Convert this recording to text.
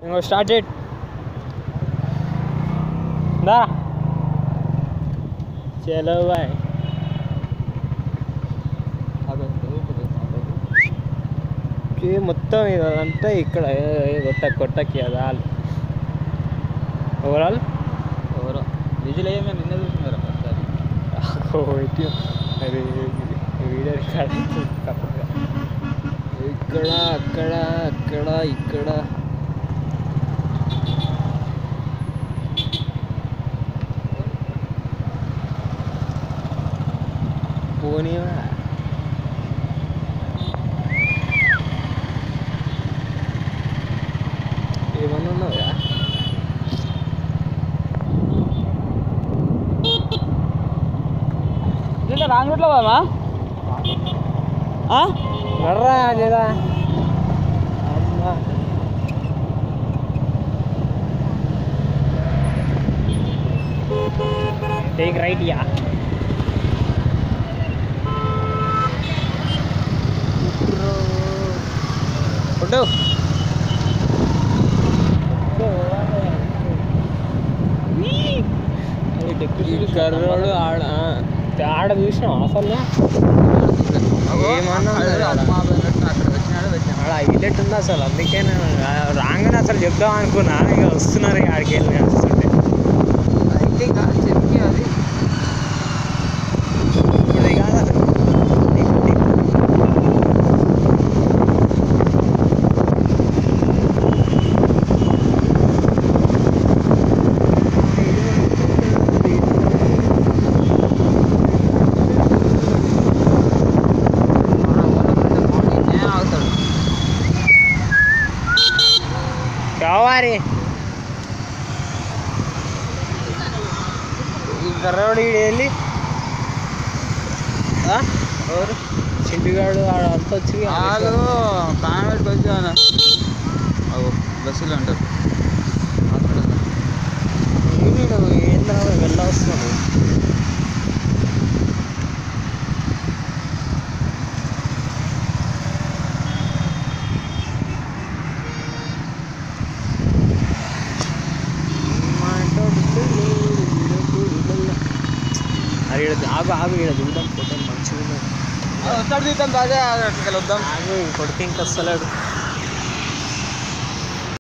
ఇంకో స్టార్ట్ చేయి దా చలో బాయ్ ఏ మొత్తం ఇదంతా ఇక్కడ ఏ కొట్ట కొట్టకి అది ఆల్ ఓవరాల్ ఎవరో విజులు ఏమే నిన్న చూసినారు ఒకసారి అది వీడియో రికార్డ్ ఇక్కడ అక్కడ అక్కడ ఇక్కడ పోనీవా ఏమన్నా ఉన్నావురా రాంగ్ రూట్లో పోదామా నర్రా లేదా అమ్మా టేక్ రైట్ యా ఫోటో కర్రోడు ఆడ ఆడ చూసినాం అసలు ఏమన్నా ఉన్నదా? అక్కడ వచ్చినాడు వచ్చినాడు ఆడ హైలైట్ ఉంది అసలు అందుకే నేను రాగానే అసలు చెప్దాం అనుకున్నా ఇక వస్తున్నారు ఇక ఆడికి వెళ్ళి వస్తుంటే అయితే ఇంకా చెప్పి అది ఇప్పుడు ఇక కాదు అసలు. దిగు, దిగు. నేను ఆగుతాడు కావాలి ఈ కర్రోడు ఈడు వెళ్ళి ఆ? ఎవరు చింటిగాడు ఆడ అంతా వచ్చి వాళ్ళు కాన్వెంట్కి వచ్చాను అవు బస్సులో ఉంటారు అక్కడ వీడు ఏంద్రా వెళ్ళ వస్తున్నాడు అది ఈడ ఆగు ఆగు ఈడ దిగుదాం ఫోటో మంచిగా ఉన్నది వస్తాడు తీద్దాం బాగా అక్కడికి వద్దాం ఆగు ఈ కొడుకు ఇంకా వస్తలేడు